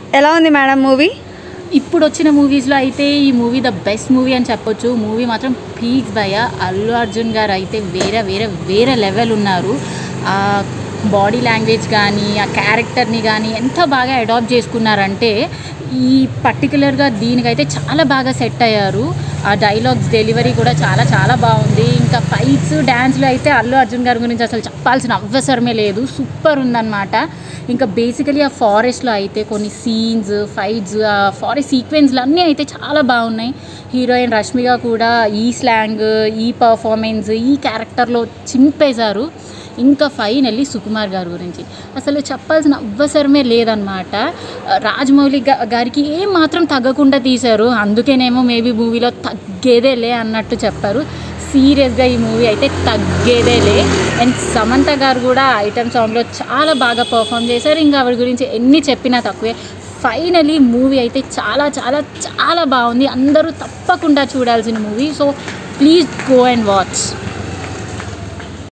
ఎలా ఉంది madam movie ఇప్పుడు వచ్చిన మూవీస్లో అయితే ఈ మూవీ ద బెస్ట్ మూవీ అని చెప్పొచ్చు మూవీ మాత్రం పీక్స్ భయ అల్లు అర్జున్ గారు అయితే వేరే వేరే వేరే లెవెల్ ఉన్నారు ఆ బాడీ లాంగ్వేజ్ కానీ ఆ క్యారెక్టర్ని కానీ ఎంత బాగా అడాప్ట్ చేసుకున్నారంటే ఈ పర్టికులర్గా దీనికైతే చాలా బాగా సెట్ అయ్యారు ఆ డైలాగ్స్ డెలివరీ కూడా చాలా చాలా బాగుంది ఇంకా ఫైట్స్ డ్యాన్స్లు అయితే అల్లు అర్జున్ గారి గురించి అసలు చెప్పాల్సిన అవసరమే లేదు సూపర్ ఉందన్నమాట ఇంకా బేసికలీ ఆ ఫారెస్ట్లో అయితే కొన్ని సీన్స్ ఫైట్స్ ఆ ఫారెస్ట్ సీక్వెన్స్లు అన్నీ అయితే చాలా బాగున్నాయి హీరోయిన్ రష్మిక కూడా ఈ స్లాంగ్ ఈ పర్ఫార్మెన్స్ ఈ క్యారెక్టర్లో చింపేశారు ఇంకా ఫైనల్లీ సుకుమార్ గారి గురించి అసలు చెప్పాల్సిన అవసరమే లేదనమాట రాజమౌళి గా- గారికి ఏం మాత్రం తగ్గకుండా తీశారు అందుకేనేమో మేబీ మూవీలో తగ్గేదేలే అన్నట్టు చెప్పారు సీరియస్గా ఈ మూవీ అయితే తగ్గేదేలే అండ్ సమంత గారు కూడా ఐటమ్ సాంగ్లో చాలా బాగా పర్ఫామ్ చేశారు ఇంకా ఆవిడ గురించి ఎన్ని చెప్పినా తక్కువే ఫైనలీ మూవీ అయితే చాలా చాలా చాలా బాగుంది అందరూ తప్పకుండా చూడాల్సిన movie so please go and watch